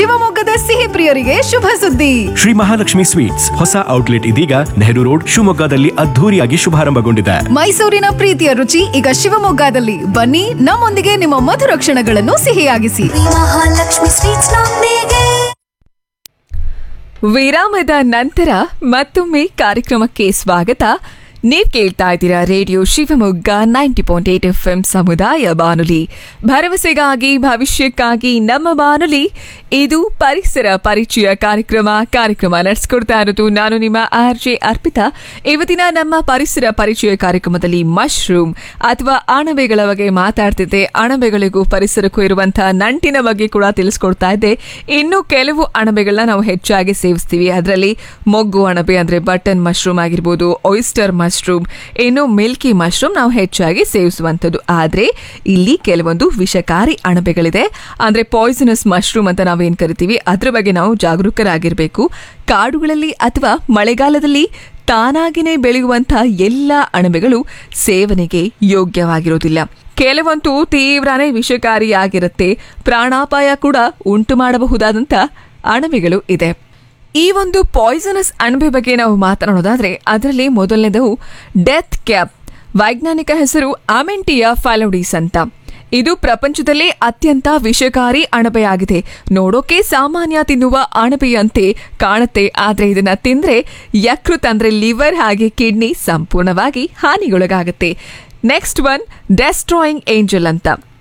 ಶಿವಮೊಗ್ಗದ ಸಿಹಿ ಪ್ರಿಯರಿಗೆ ಶುಭ ಸುದ್ದಿ ಶ್ರೀ ಮಹಾಲಕ್ಷ್ಮಿ ಸ್ವೀಟ್ಸ್ ಹೊಸ ಔಟ್ಲೆಟ್ ಇದೀಗ ನೆಹರು ರೋಡ್ ಶಿವಮೊಗ್ಗದಲ್ಲಿ ಅದ್ಧೂರಿಯಾಗಿ ಶುಭಾರಂಭಗೊಂಡಿದೆ ಮೈಸೂರಿನ ಪ್ರೀತಿಯ ರುಚಿ ಈಗ ಶಿವಮೊಗ್ಗದಲ್ಲಿ ಬನ್ನಿ ನಮ್ಮೊಂದಿಗೆ ನಿಮ್ಮ ಮಧುರ ಕ್ಷಣಗಳನ್ನು ಸಿಹಿಯಾಗಿಸಿ ಮಹಾಲಕ್ಷ್ಮಿ ಸ್ವೀಟ್ಸ್ ನೊಂದಿಗೆ ವಿರಾಮದ ನಂತರ ಮತ್ತೊಮ್ಮೆ ಕಾರ್ಯಕ್ರಮಕ್ಕೆ ಸ್ವಾಗತ ನೀವ್ ಕೇಳ್ತಾ ಇದ್ದೀರಾ radio Shivamogga ninety point eight F M ಸಮುದಾಯ ಬಾನುಲಿ ಭರವಸೆಗಾಗಿ ಭವಿಷ್ಯಕ್ಕಾಗಿ ನಮ್ಮ ಬಾನುಲಿ ಇದು ಪರಿಸರ ಪರಿಚಯ ಕಾರ್ಯಕ್ರಮ ಕಾರ್ಯಕ್ರಮ ನಡೆಸ್ಕೊಡ್ತಾ ಇರೋದು ನಾನು ನಿಮ್ಮ ಆರ್ ಜೆ ಅರ್ಪಿತಾ ಇವತ್ತಿನ ನಮ್ಮ ಪರಿಸರ ಪರಿಚಯ ಕಾರ್ಯಕ್ರಮದಲ್ಲಿ ಮಶ್ರೂಮ್ ಅಥವಾ ಅಣಬೆಗಳ ಬಗ್ಗೆ ಮಾತಾಡ್ತಿದ್ದೆ ಅಣಬೆಗಳಿಗೂ ಪರಿಸರಕ್ಕೂ ಇರುವಂತಹ ನಂಟಿನ ಬಗ್ಗೆ ಕೂಡ ತಿಳಿಸ್ಕೊಡ್ತಾ ಇದ್ದೆ ಇನ್ನು ಕೆಲವು ಅಣಬೆಗಳನ್ನ ನಾವು ಹೆಚ್ಚಾಗಿ ಸೇವಿಸ್ತೀವಿ ಅದರಲ್ಲಿ ಮೊಗ್ಗು ಅಣಬೆ ಅಂದ್ರೆ ಬಟನ್ ಮಶ್ರೂಮ್ ಆಗಿರ್ಬೋದು ಒಯಿಸ್ಟರ್ ಮಶ್ರೂಮ್ ಇನ್ನು ಮಿಲ್ಕಿ ಮಶ್ರೂಮ್ ನಾವು ಹೆಚ್ಚಾಗಿ ಸೇವಿಸುವಂಥದ್ದು ಆದ್ರೆ ಇಲ್ಲಿ ಕೆಲವೊಂದು ವಿಷಕಾರಿ ಅಣಬೆಗಳಿದೆ ಅಂದ್ರೆ ಪಾಯ್ಸನಸ್ ಮಶ್ರೂಮ್ ಅಂತ ನಾವೇನ್ ಕರಿತೀವಿ ಅದ್ರ ಬಗ್ಗೆ ನಾವು ಜಾಗರೂಕರಾಗಿರ್ಬೇಕು ಕಾಡುಗಳಲ್ಲಿ ಅಥವಾ ಮಳೆಗಾಲದಲ್ಲಿ ತಾನಾಗಿನೇ ಬೆಳೆಯುವಂತಹ ಎಲ್ಲ ಅಣಬೆಗಳು ಸೇವನೆಗೆ ಯೋಗ್ಯವಾಗಿರೋದಿಲ್ಲ ಕೆಲವಂತೂ ತೀವ್ರನೇ ವಿಷಕಾರಿಯಾಗಿರುತ್ತೆ ಪ್ರಾಣಾಪಾಯ ಕೂಡ ಉಂಟು ಮಾಡಬಹುದಾದಂಥ ಅಣಬೆಗಳು ಇದೆ ಈ ಒಂದು ಪಾಯ್ಸನಸ್ ಅಣಬೆ ಬಗ್ಗೆ ನಾವು ಮಾತನಾಡೋದಾದ್ರೆ ಅದರಲ್ಲಿ ಮೊದಲನೇದು ಡೆತ್ ಕ್ಯಾಪ್ ವೈಜ್ಞಾನಿಕ ಹೆಸರು ಅಮೆಂಟಿಯಾ ಫೈಲೋಡಿಸ್ ಅಂತ ಇದು ಪ್ರಪಂಚದಲ್ಲೇ ಅತ್ಯಂತ ವಿಷಕಾರಿ ಅಣಬೆಯಾಗಿದೆ ನೋಡೋಕೆ ಸಾಮಾನ್ಯ ತಿನ್ನುವ ಅಣಬೆಯಂತೆ ಕಾಣುತ್ತೆ ಆದ್ರೆ ಇದನ್ನ ತಿಂದ್ರೆ ಯಕೃತ್ ಅಂದ್ರೆ ಲಿವರ್ ಹಾಗೆ ಕಿಡ್ನಿ ಸಂಪೂರ್ಣವಾಗಿ ಹಾನಿಗೊಳಗಾಗುತ್ತೆ ನೆಕ್ಸ್ಟ್ ಒನ್ ಡೆಸ್ಟ್ರಾಯಿಂಗ್ ಏಂಜಲ್ ಅಂತ